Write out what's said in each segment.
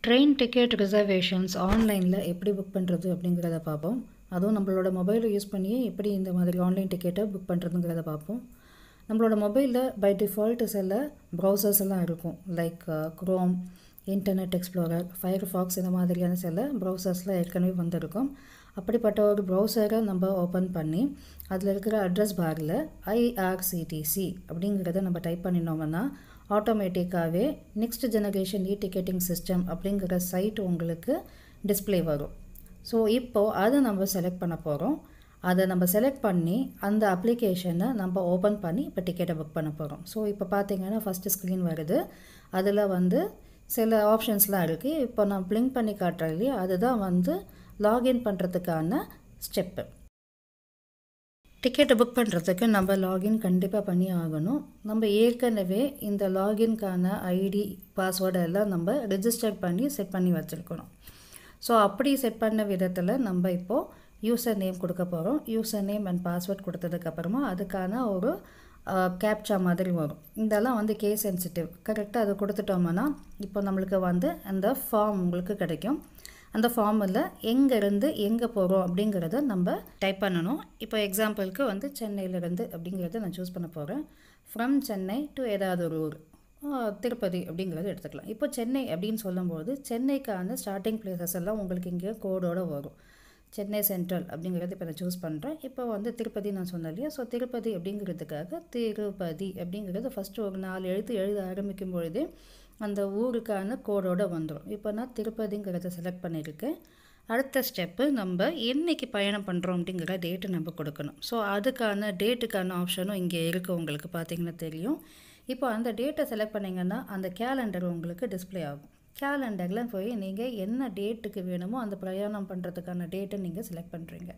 train ticket reservations ஆன்லைனில் எப்படி book பண்ணுறது அப்படிங்கிறத பார்ப்போம் அதுவும் நம்மளோட மொபைலை யூஸ் பண்ணியே எப்படி இந்த மாதிரி ஆன்லைன் டிக்கெட்டை புக் பண்ணுறதுங்கிறத பார்ப்போம் நம்மளோட மொபைலில் பை டிஃபால்ட் சில ப்ரௌசர்ஸ் எல்லாம் இருக்கும் like Chrome Internet Explorer Firefox இந்த மாதிரியான சில ப்ரௌசர்ஸ்லாம் ஏற்கனவே வந்திருக்கும் அப்படிப்பட்ட ஒரு ப்ரௌசரை நம்ம ஓப்பன் பண்ணி அதில் இருக்கிற அட்ரஸ் பாரில் ஐஆர்சிடிசி அப்படிங்கிறத நம்ம டைப் பண்ணினோம்னா ஆட்டோமேட்டிக்காகவே next generation e ticketing system அப்படிங்கிற சைட் உங்களுக்கு டிஸ்ப்ளே வரும் ஸோ இப்போது அதை நம்ம செலக்ட் பண்ண போகிறோம் அதை நம்ம செலக்ட் பண்ணி அந்த அப்ளிகேஷனை நம்ம ஓப்பன் பண்ணி இப்போ டிக்கெட்டை புக் பண்ண போகிறோம் ஸோ இப்போ பார்த்தீங்கன்னா ஃபஸ்ட்டு ஸ்க்ரீன் வருது அதில் வந்து சில ஆப்ஷன்ஸ்லாம் இருக்குது இப்போ நான் பிளிங்க் பண்ணி காட்டுறேன் இல்லையா அதுதான் வந்து லாகின் பண்ணுறதுக்கான ஸ்டெப்பு டிக்கெட்டை புக் பண்ணுறதுக்கு நம்ம லாகின் கண்டிப்பாக பண்ணி ஆகணும் நம்ம ஏற்கனவே இந்த லாகின்கான ஐடி பாஸ்வேர்டு எல்லாம் நம்ம ரெஜிஸ்டர் பண்ணி செட் பண்ணி வச்சுருக்கணும் ஸோ அப்படி செட் பண்ண விதத்தில் நம்ம இப்போது யூசர் நேம் கொடுக்க போகிறோம் யூசர் நேம் அண்ட் பாஸ்வேர்ட் கொடுத்ததுக்கப்புறமா அதுக்கான ஒரு கேப்சா மாதிரி வரும் இதெல்லாம் வந்து கே சென்சிட்டிவ் கரெக்டாக அதை கொடுத்துட்டோம்னா இப்போ நம்மளுக்கு வந்து அந்த ஃபார்ம் உங்களுக்கு கிடைக்கும் அந்த ஃபார்மில் எங்கேருந்து எங்கே போகிறோம் அப்படிங்கிறத நம்ம டைப் பண்ணணும் இப்போ எக்ஸாம்பிளுக்கு வந்து சென்னையிலேருந்து அப்படிங்கிறத நான் சூஸ் பண்ண போகிறேன் ஃப்ரம் சென்னை டு ஏதாவது ஒரு ஊர் திருப்பதி அப்படிங்கிறத எடுத்துக்கலாம் இப்போ சென்னை அப்படின்னு சொல்லும்போது சென்னைக்கான ஸ்டார்டிங் பிளேசஸ் எல்லாம் உங்களுக்கு இங்கே கோடோடு வரும் சென்னை சென்ட்ரல் அப்படிங்கிறது இப்போ நான் சூஸ் பண்ணுறேன் இப்போ வந்து திருப்பதி நான் சொன்னேன் இல்லையா ஸோ திருப்பதி அப்படிங்கிறதுக்காக திருப்பதி அப்படிங்கிறது ஃபஸ்ட்டு ஒரு நாலு எழுத்து எழுத ஆரம்பிக்கும் பொழுதே அந்த ஊருக்கான கோடோடு வந்துடும் இப்போ நான் திருப்பதிங்கிறத செலக்ட் பண்ணியிருக்கேன் அடுத்த ஸ்டெப்பு நம்ம என்றைக்கு பயணம் பண்ணுறோம் அப்படிங்கிற டேட்டு நம்ம கொடுக்கணும் ஸோ அதுக்கான டேட்டுக்கான ஆப்ஷனும் இங்கே இருக்குது உங்களுக்கு பார்த்தீங்கன்னா தெரியும் இப்போ அந்த டேட்டை செலக்ட் பண்ணிங்கன்னா அந்த கேலண்டர் உங்களுக்கு டிஸ்பிளே ஆகும் கேலண்டரில் போய் நீங்கள் என்ன டேட்டுக்கு வேணுமோ அந்த பிரயாணம் பண்ணுறதுக்கான டேட்டை நீங்கள் செலக்ட் பண்ணுறீங்க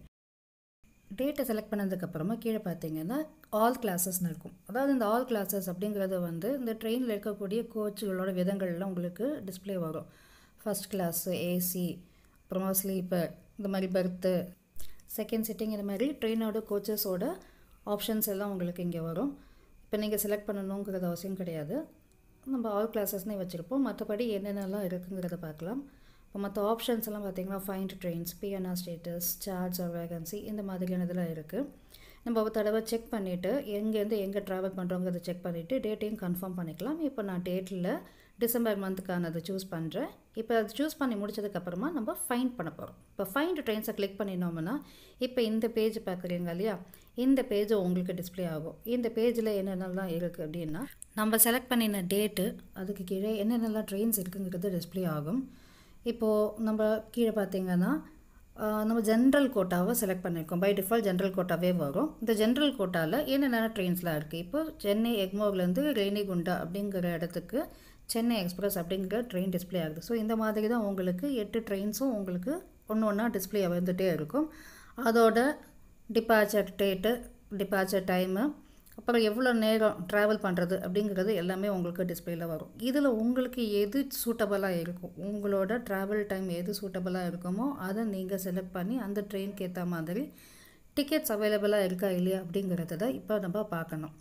டேட்டை செலக்ட் பண்ணதுக்கப்புறமா கீழே பார்த்தீங்கன்னா ஆல் கிளாஸஸ்னு இருக்கும் அதாவது இந்த ஆல் கிளாஸஸ் அப்படிங்கிறது வந்து இந்த ட்ரெயினில் இருக்கக்கூடிய கோச்சுகளோட விதங்கள்லாம் உங்களுக்கு டிஸ்பிளே வரும் ஃபஸ்ட் கிளாஸு ஏசி அப்புறமா ஸ்லீப்பர் இந்த மாதிரி பர்த்து செகண்ட் சிட்டிங் இந்த மாதிரி ட்ரெயினோட கோச்சஸோட ஆப்ஷன்ஸ் எல்லாம் உங்களுக்கு இங்கே வரும் இப்போ நீங்கள் செலக்ட் பண்ணணுங்கிறது அவசியம் கிடையாது நம்ம ஆல் கிளாஸஸ்னே வச்சுருப்போம் மற்றபடி என்னென்னலாம் இருக்குங்கிறத பார்க்கலாம் இப்போ மற்ற ஆப்ஷன்ஸ் எல்லாம் பார்த்திங்கன்னா find trains PNR status charge or vacancy இந்த மாதிரியான இதெல்லாம் இருக்குது நம்ம ஒரு தடவை செக் பண்ணிவிட்டு எங்கேருந்து எங்கே ட்ராவல் பண்ணுறோங்கிறத செக் பண்ணிவிட்டு டேட்டையும் கன்ஃபார்ம் பண்ணிக்கலாம் இப்போ நான் டேட்டில் டிசம்பர் மந்த்துக்கானதை சூஸ் பண்ணுறேன் இப்போ அது சூஸ் பண்ணி முடிச்சதுக்கப்புறமா நம்ம ஃபைண்ட் பண்ண போகிறோம் இப்போ ஃபைண்ட் ட்ரெயின்ஸை கிளிக் பண்ணினோம்னா இப்போ இந்த பேஜ் பார்க்குறீங்க இல்லையா இந்த பேஜ் உங்களுக்கு டிஸ்பிளே ஆகும் இந்த பேஜில் என்னென்னலாம் இருக்குது அப்படின்னா நம்ம செலக்ட் பண்ணின டேட்டு அதுக்கு கீழே என்னென்னலாம் ட்ரெயின்ஸ் இருக்குங்கிறது டிஸ்பிளே ஆகும் இப்போது நம்ம கீழே பார்த்தீங்கன்னா நம்ம ஜென்ரல் கோட்டாவை செலக்ட் பண்ணியிருக்கோம் பை டிஃபால்ட் ஜென்ரல் கோட்டாவே வரும் இந்த ஜென்ரல் கோட்டாவில் என்னென்ன ட்ரெயின்ஸ்லாம் இருக்குது இப்போ சென்னை எக்மோர்லேருந்து ரேணிகுண்டா அப்படிங்கிற இடத்துக்கு சென்னை எக்ஸ்பிரஸ் அப்படிங்கிற ட்ரெயின் டிஸ்பிளே ஆகுது ஸோ இந்த மாதிரி தான் உங்களுக்கு எட்டு ட்ரெயின்ஸும் உங்களுக்கு ஒன்று ஒன்றா டிஸ்பிளே வந்துகிட்டே இருக்கும் அதோட டிபார்ச்சர் டேட்டு டிபார்ச்சர் டைமு அப்புறம் எவ்வளோ நேரம் ட்ராவல் பண்ணுறது அப்படிங்கிறது எல்லாமே உங்களுக்கு டிஸ்பிளேயில் வரும் இதில் உங்களுக்கு எது சூட்டபுளாக இருக்கும் உங்களோட ட்ராவல் டைம் எது சூட்டபுளாக இருக்குமோ அதை நீங்கள் செலக்ட் பண்ணி அந்த ட்ரெயினுக்கு ஏற்ற மாதிரி டிக்கெட்ஸ் அவைலபிளாக இருக்கா இல்லையா அப்படிங்கிறத தான் இப்போ நம்ம பார்க்கணும்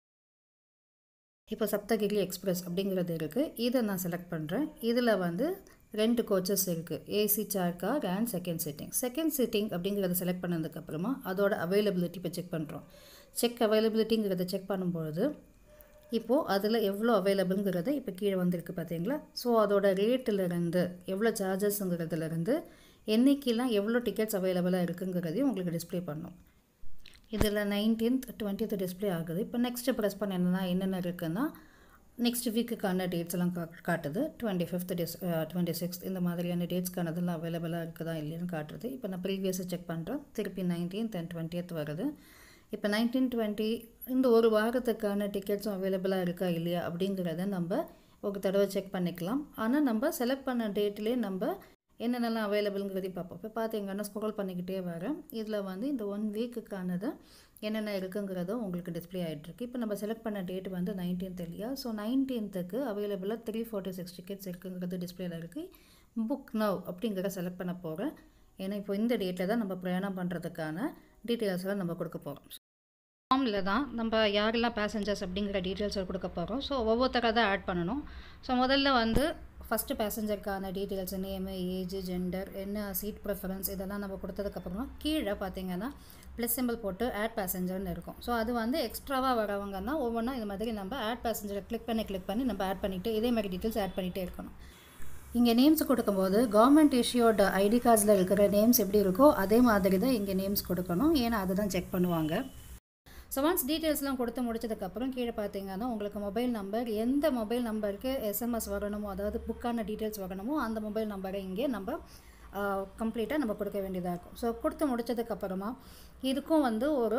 இப்போ சப்தகிரி எக்ஸ்பிரஸ் அப்படிங்கிறது இருக்குது இதை நான் செலக்ட் பண்ணுறேன் இதில் வந்து ரெண்டு கோச்சஸ் இருக்குது AC chair car and second sitting second sitting அப்படிங்கிறத செலக்ட் பண்ணதுக்கப்புறமா அதோட அவைலபிலிட்டி இப்போ செக் பண்ணுறோம் செக் அவைலபிலிட்டிங்கிறத செக் பண்ணும்பொழுது இப்போது அதில் எவ்வளோ அவைலபிள்ங்கிறத இப்போ கீழே வந்திருக்கு பார்த்தீங்களா ஸோ அதோட ரேட்டிலிருந்து எவ்வளோ சார்ஜஸ்ங்கிறதுலேருந்து என்றைக்கெல்லாம் எவ்வளோ டிக்கெட்ஸ் அவைலபிளாக இருக்குங்கிறதையும் உங்களுக்கு டிஸ்பிளே பண்ணும் இதில் நைன்டீன்த் டுவெண்ட்டியத் டிஸ்பிளே ஆகுது இப்போ நெக்ஸ்ட்டு ப்ரெஸ் பண்ணேன்னா என்னென்ன இருக்குன்னா நெக்ஸ்ட் வீக்குக்கான டேட்ஸ் எல்லாம் கா காட்டுது டுவெண்ட்டி ஃபிஃப்த் டிஸ் டுவெண்ட்டி சிக்ஸ்த் இந்த மாதிரியான டேட்ஸ்க்கானதெல்லாம் அவைலபிளாக இருக்குதா இல்லையான்னு காட்டுறது இப்போ நான் ப்ரீவியஸை செக் பண்ணுறேன் திருப்பி நைன்டீன்த் அண்ட் டுவெண்ட்டியத் வருது இப்போ நைன்டீன் டுவெண்ட்டி இந்த ஒரு வாரத்துக்கான டிக்கெட்ஸும் அவைலபிளாக இருக்கா இல்லையா அப்படிங்கிறத நம்ம ஒரு தடவை செக் பண்ணிக்கலாம் ஆனால் நம்ம செலக்ட் பண்ண டேட்லேயே நம்ம என்னென்னலாம் அவைலபிள்ங்கிறதையும் பார்ப்போம் இப்போ பார்த்தீங்கன்னா ஸ்க்ரோல் பண்ணிக்கிட்டே வரேன் இதில் வந்து இந்த ஒன் வீக்குக்கானது என்னென்ன இருக்குங்கிறதும் உங்களுக்கு டிஸ்பிளே ஆகிட்டுருக்கு இப்போ நம்ம செலக்ட் பண்ண டேட் வந்து நைன்டீன்த் இல்லையா ஸோ நைன்டீன்த்துக்கு அவைலபிளாக த்ரீ ஃபார்ட்டி சிக்ஸ் டிக்கெட்ஸ் இருக்குங்கிறது டிஸ்பிளேல இருக்குது புக் நவ் அப்படிங்கிறத செலக்ட் பண்ண போகிறேன் ஏன்னா இப்போ இந்த டேட்டில் தான் நம்ம பிரயாணம் பண்ணுறதுக்கான டீட்டெயில்ஸ்லாம் நம்ம கொடுக்க போகிறோம் ஃபார்மில் தான் நம்ம யாரெல்லாம் பேசஞ்சர்ஸ் அப்படிங்கிற டீட்டெயில்ஸை கொடுக்க போகிறோம் ஸோ ஒவ்வொருத்தராக தான் ஆட் பண்ணணும் ஸோ முதல்ல வந்து ஃபஸ்ட்டு பேசஞ்சருக்கான டீட்டெயில்ஸ் நேமு ஏஜ் ஜெண்டர் என்ன சீட் ப்ரிஃபரன்ஸ் இதெல்லாம் நம்ம கொடுத்ததுக்கப்புறமா கீழே பார்த்தீங்கன்னா ப்ளஸ் சிம்பிள் போட்டு ஆட் பேசஞ்சர்னு இருக்கும் ஸோ அது வந்து எக்ஸ்ட்ராவாக வரவங்கன்னா ஒவ்வொன்றா இது மாதிரி நம்ம ஆட் பேசஞ்சரை கிளிக் பண்ணி கிளிக் பண்ணி நம்ம ஆட் பண்ணிவிட்டு இதே மாதிரி டீட்டெயில்ஸ் ஆட் பண்ணிகிட்டே இருக்கணும் இங்கே நேம்ஸ் கொடுக்கும்போது கவர்மெண்ட் இஷ்யூட் ஐடி கார்ட்ஸில் இருக்கிற நேம்ஸ் எப்படி இருக்கோ அதே மாதிரி தான் இங்கே நேம்ஸ் கொடுக்கணும் ஏன்னா அதுதான் செக் பண்ணுவாங்க ஸோ ஒன்ஸ் டீட்டெயில்ஸ்லாம் கொடுத்து முடிச்சதுக்கப்புறம் கீழே பார்த்தீங்கன்னா உங்களுக்கு மொபைல் நம்பர் எந்த மொபைல் நம்பருக்கு எஸ்எம்எஸ் வரணுமோ அதாவது புக்கான டீட்டெயில்ஸ் வரணுமோ அந்த மொபைல் நம்பரை இங்கே நம்ம கம்ப்ளீட்டாக நம்ம கொடுக்க வேண்டியதாக இருக்கும் ஸோ கொடுத்து முடிச்சதுக்கப்புறமா இதுக்கும் வந்து ஒரு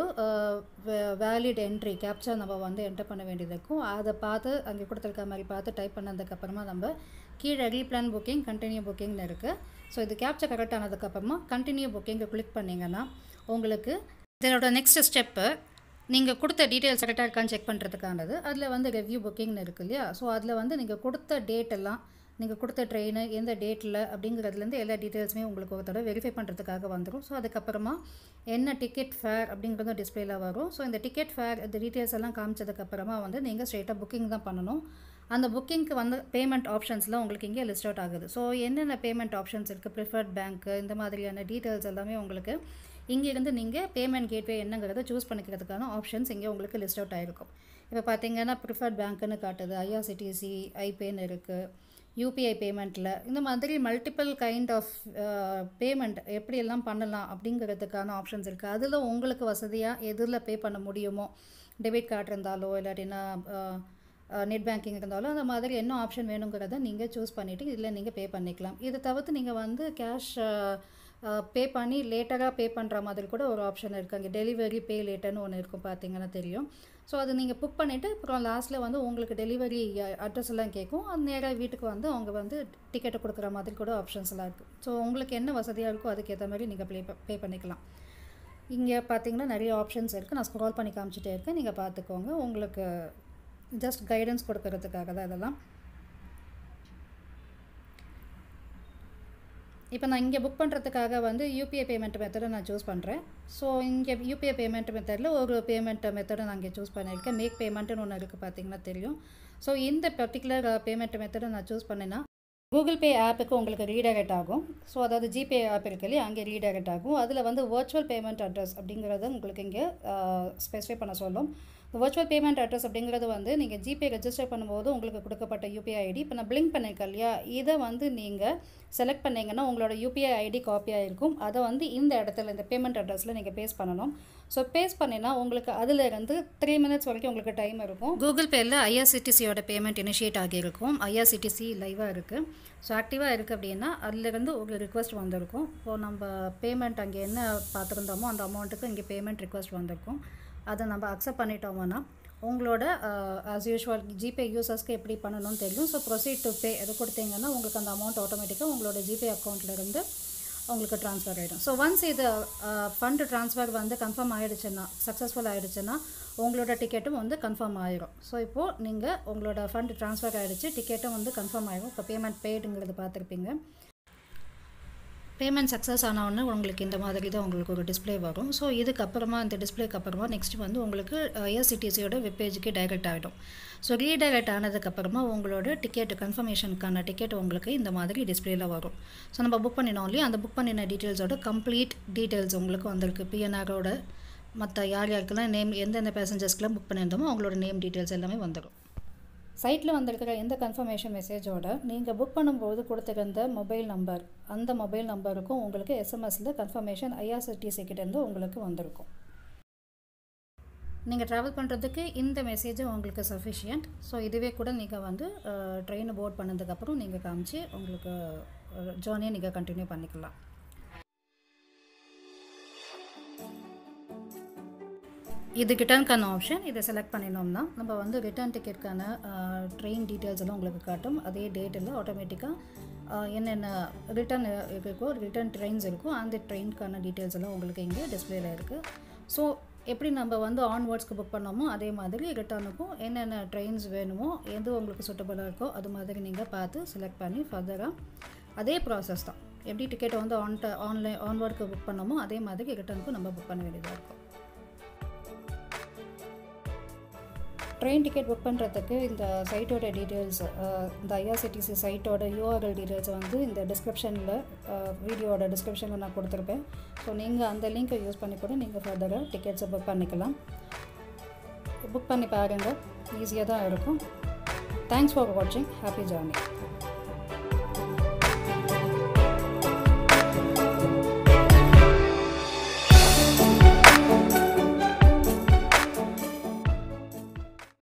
வேலிட் என்ட்ரி கேப்சர் நம்ம வந்து என்டர் பண்ண வேண்டியது இருக்கும் அதை பார்த்து அங்கே கொடுத்துருக்க மாதிரி பார்த்து டைப் பண்ணதுக்கப்புறமா நம்ம கீழே ரீப்ளான் புக்கிங் கண்டினியூ புக்கிங்னு இருக்குது ஸோ இது கேப்சர் கரெக்ட் ஆனதுக்கப்புறமா கண்டினியூ புக்கிங்கை கிளிக் பண்ணிங்கன்னா உங்களுக்கு இதோட நெக்ஸ்ட் ஸ்டெப்பு நீங்கள் கொடுத்த டீட்டெயில்ஸ் கரெக்டாக இருக்கான்னு செக் பண்ணுறதுக்கானது அதில் வந்து ரெவ்யூ புக்கிங்னு இருக்குது இல்லையா ஸோ அதில் வந்து நீங்கள் கொடுத்த டேட் எல்லாம் நீங்கள் கொடுத்த ட்ரெயின் எந்த டேட்டில் அப்படிங்கிறதுலேருந்து எல்லா டீட்டெயில்ஸுமே உங்களுக்கு ஒரு தடவை வெரிஃபை பண்ணுறதுக்காக வந்துடும் ஸோ அதுக்கப்புறமா என்ன டிக்கெட் ஃபேர் அப்படிங்கிறதும் டிஸ்பிளேல வரும் ஸோ இந்த டிக்கெட் ஃபேர் இந்த டீட்டெயில்ஸ் எல்லாம் காமிச்சதுக்கப்புறமா வந்து நீங்கள் ஸ்ட்ரெயிட்டாக புக்கிங் தான் பண்ணணும் அந்த புக்கிங்க்கு வந்து பேமெண்ட் ஆப்ஷன்ஸ்லாம் உங்களுக்கு இங்கே லிஸ்ட் அவுட் ஆகுது ஸோ என்னென்ன பேமெண்ட் ஆப்ஷன்ஸ் இருக்குது ப்ரிஃபர்ட் பேங்க்கு இந்த மாதிரியான டீட்டெயில்ஸ் எல்லாமே உங்களுக்கு இங்கேருந்து நீங்கள் பேமெண்ட் கேட்வே என்னங்கிறத சூஸ் பண்ணிக்கிறதுக்கான ஆப்ஷன்ஸ் இங்கே உங்களுக்கு லிஸ்ட் அவுட் ஆகிருக்கும் இப்போ பார்த்தீங்கன்னா ப்ரிஃபர்ட் பேங்க்குன்னு காட்டுது ஐஆர்சிடிசி ஐபேன்னு இருக்குது யூபிஐ பேமெண்ட்டில் இந்த மாதிரி மல்டிபிள் கைண்ட் ஆஃப் பேமெண்ட் எப்படியெல்லாம் பண்ணலாம் அப்படிங்கிறதுக்கான ஆப்ஷன்ஸ் இருக்குது அதில் உங்களுக்கு வசதியாக எதில் பே பண்ண முடியுமோ டெபிட் கார்டு இருந்தாலோ இல்லாட்டினா நெட் பேங்கிங் இருந்தாலும் அந்த மாதிரி என்ன ஆப்ஷன் வேணுங்கிறத நீங்கள் சூஸ் பண்ணிவிட்டு இதில் நீங்கள் பே பண்ணிக்கலாம் இதை தவிர்த்து நீங்கள் வந்து கேஷ் பே பண்ணி லேட்டராக பே பண்ணுற மாதிரி கூட ஒரு ஆப்ஷன் இருக்குது அங்கே டெலிவரி பே லேட்டர்னு ஒன்று இருக்கும் பார்த்தீங்கன்னா தெரியும் ஸோ அது நீங்கள் புக் பண்ணிவிட்டு அப்புறம் லாஸ்ட்டில் வந்து உங்களுக்கு டெலிவரி அட்ரஸ் எல்லாம் கேட்கும் அது நேராக வீட்டுக்கு வந்து அவங்க வந்து டிக்கெட்டை கொடுக்குற மாதிரி கூட ஆப்ஷன்ஸ் எல்லாம் இருக்குது ஸோ உங்களுக்கு என்ன வசதியாக இருக்கோ அதுக்கேற்ற மாதிரி நீங்கள் ப்ளே பே பண்ணிக்கலாம் இங்கே பார்த்தீங்கன்னா நிறைய ஆப்ஷன்ஸ் இருக்குது நான் ஸ்க்ரால் பண்ணி காமிச்சிட்டே இருக்கேன் நீங்கள் பார்த்துக்கோங்க உங்களுக்கு ஜஸ்ட் கைடன்ஸ் கொடுக்கறதுக்காக தான் இதெல்லாம் இப்போ நான் இங்கே புக் பண்ணுறதுக்காக வந்து யூபிஐ பேமெண்ட் மெத்தடை நான் சூஸ் பண்ணுறேன் ஸோ இங்கே யூபிஐ பேமெண்ட் மெத்தடில் ஒரு பேமெண்ட் மெத்தடை நான் இங்கே சூஸ் பண்ணியிருக்கேன் மேக் பேமெண்ட்டுன்னு ஒன்று இருக்குது பார்த்தீங்கன்னா தெரியும் ஸோ இந்த பர்டிகுலர் பேமெண்ட் மெத்தடை நான் சூஸ் பண்ணேன்னா கூகுள் பே ஆப்புக்கு உங்களுக்கு ரீடைரக்ட் ஆகும் ஸோ அதாவது ஜிபே ஆப் இருக்கு இல்லையா அங்கே ரீடைரக்ட் ஆகும் அதில் வந்து வர்ச்சுவல் பேமெண்ட் அட்ரஸ் அப்படிங்கிறத உங்களுக்கு இங்கே ஸ்பெசிஃபை பண்ண சொல்லும் வர்ச்சுவல் பேமெண்ட் அட்ரஸ் அப்படிங்கிறது வந்து நீங்கள் ஜிபே ரெஜிஸ்டர் பண்ணும்போது உங்களுக்கு கொடுக்கப்பட்ட யூபிஐ ஐடி இப்போ நான் பிளிங்க் பண்ணியிருக்கேன் இல்லையா இதை வந்து நீங்கள் செலக்ட் பண்ணிங்கன்னா உங்களோட யூபிஐ ஐடி காப்பியாக இருக்கும் அதை வந்து இந்த இடத்துல இந்த பேமெண்ட் அட்ரஸில் நீங்கள் பேஸ் பண்ணணும் ஸோ பேஸ் பண்ணினா உங்களுக்கு அதிலிருந்து த்ரீ மினிட்ஸ் வரைக்கும் உங்களுக்கு டைம் இருக்கும் கூகுள் பேயில் ஐஆர்சிடிசியோட பேமெண்ட் இனிஷியேட் ஆகியிருக்கும் ஐஆர்சிடிசி லைவாக இருக்குது ஸோ ஆக்டிவாக இருக்குது அப்படின்னா அதுலேருந்து ஒரு ரிக்வஸ்ட் வந்திருக்கும் இப்போது நம்ம பேமெண்ட் அங்கே என்ன பார்த்துருந்தோமோ அந்த அமௌண்ட்டுக்கு இங்கே பேமெண்ட் ரிக்வஸ்ட் வந்திருக்கும் அதை நம்ம அக்செப்ட் பண்ணிட்டோம்னா உங்களோட ஆஸ் யூஷுவல் ஜிபே யூசர்ஸ்க்கு எப்படி பண்ணணும்னு தெரியும் ஸோ ப்ரொசீட் டு பே எது கொடுத்தீங்கன்னா உங்களுக்கு அந்த அமௌண்ட் ஆட்டோமேட்டிக்காக உங்களோட ஜிபே அக்கௌண்ட்லேருந்து உங்களுக்கு ட்ரான்ஸ்ஃபர் ஆகிடும் ஸோ ஒன்ஸ் இது ஃபண்டு ட்ரான்ஸ்ஃபர் வந்து கன்ஃபார்ம் ஆகிடுச்சுன்னா சக்ஸஸ்ஃபுல் ஆகிடுச்சுன்னா உங்களோட டிக்கெட்டும் வந்து கன்ஃபார்ம் ஆயிரும் ஸோ இப்போது நீங்கள் உங்களோட ஃபண்டு ட்ரான்ஸ்ஃபர் ஆகிடுச்சு டிக்கெட்டும் வந்து கன்ஃபார்ம் ஆகிடும் இப்போ பேமெண்ட் பெய்டுங்கிறது பார்த்துருப்பீங்க பேமெண்ட் சக்ஸஸ் ஆனவுடனே உங்களுக்கு இந்த மாதிரி தான் உங்களுக்கு ஒரு டிஸ்பிளே வரும் ஸோ இதுக்கப்புறமா இந்த டிஸ்பிளேக்கு அப்புறமா நெக்ஸ்ட் வந்து உங்களுக்கு ஐஆர்சிடிசியோட வெப்பேஜுக்கு டைரக்ட் ஆகிடும் ஸோ ரீடைரக்ட் ஆனதுக்கப்புறமா உங்களோட டிக்கெட் கன்ஃபர்மேஷனுக்கான டிக்கெட் உங்களுக்கு இந்த மாதிரி டிஸ்பிளேல வரும் ஸோ நம்ம புக் பண்ணினோம் இல்லையா அந்த புக் பண்ணின டீட்டெயில்ஸோட கம்ப்ளீட் டீட்டெயில்ஸ் உங்களுக்கு வந்திருக்கு பிஎன்ஆரோட மற்ற யார் யாருக்கெல்லாம் நேம் எந்தெந்த பேசஞ்சர்ஸ்க்கெலாம் புக் பண்ணியிருந்தோமோ அவங்களோட நேம் டீட்டெயில்ஸ் எல்லாமே வந்துடும் சைட்டில் வந்திருக்கிற எந்த கன்ஃபர்மேஷன் மெசேஜோட நீங்கள் புக் பண்ணும்போது கொடுத்துருந்த மொபைல் நம்பர் அந்த மொபைல் நம்பருக்கும் உங்களுக்கு எஸ்எம்எஸில் கன்ஃபர்மேஷன் ஐஆர்சிடிசி கிட்டேருந்து உங்களுக்கு வந்திருக்கும் நீங்கள் ட்ராவல் பண்ணுறதுக்கு இந்த மெசேஜும் உங்களுக்கு சஃபிஷியன்ட் ஸோ இதுவே கூட நீங்கள் வந்து ட்ரெயின் போர்ட் பண்ணதுக்கப்புறம் நீங்கள் காமிச்சு உங்களுக்கு ஜேர்னியை நீங்கள் கண்டினியூ பண்ணிக்கலாம் இது ரிட்டர்னுக்கான ஆப்ஷன் இதை செலக்ட் பண்ணினோம்னா நம்ம வந்து ரிட்டர்ன் டிக்கெட்கான ட்ரெயின் டீட்டெயில்ஸ் எல்லாம் உங்களுக்கு காட்டும் அதே டேட்டில் ஆட்டோமேட்டிக்காக என்னென்ன ரிட்டர்ன் இருக்கோ ரிட்டர்ன் ட்ரெயின்ஸ் இருக்கோ அந்த ட்ரெயினுக்கான டீட்டெயில்ஸ் எல்லாம் உங்களுக்கு இங்கே டிஸ்பிளேல இருக்குது ஸோ எப்படி நம்ம வந்து ஆன்வர்ட்ஸ்க்கு புக் பண்ணோமோ அதே மாதிரி ரிட்டர்னுக்கும் என்னென்ன ட்ரெயின்ஸ் வேணுமோ எது உங்களுக்கு சூட்டபுளாக இருக்கோ அது மாதிரி நீங்கள் பார்த்து செலக்ட் பண்ணி ஃபர்தராக அதே ப்ராசஸ் தான் எப்படி டிக்கெட்டை வந்து ஆன் ஆன்லைன் ஆன்வர்டுக்கு புக் பண்ணோமோ அதே மாதிரி ரிட்டர்னுக்கும் நம்ம புக் பண்ண வேண்டியதாக இருக்கும் ட்ரெயின் டிக்கெட் புக் பண்ணுறதுக்கு இந்த சைட்டோட டீட்டெயில்ஸ் இந்த ஐஆர்சிடிசி சைட்டோட யூஆர்எல் டீட்டெயில்ஸ் வந்து இந்த டிஸ்கிரிப்ஷனில் வீடியோவோட டிஸ்கிரிப்ஷனில் நான் கொடுத்துருப்பேன் ஸோ நீங்கள் அந்த லிங்க்கை யூஸ் பண்ணி கூட நீங்கள் ஃபர்தராக டிக்கெட்ஸை புக் பண்ணிக்கலாம் புக் பண்ணி பாருங்கள் ஈஸியாக தான் இருக்கும் தேங்க்ஸ் ஃபார் வாட்சிங் ஹாப்பி ஜர்னி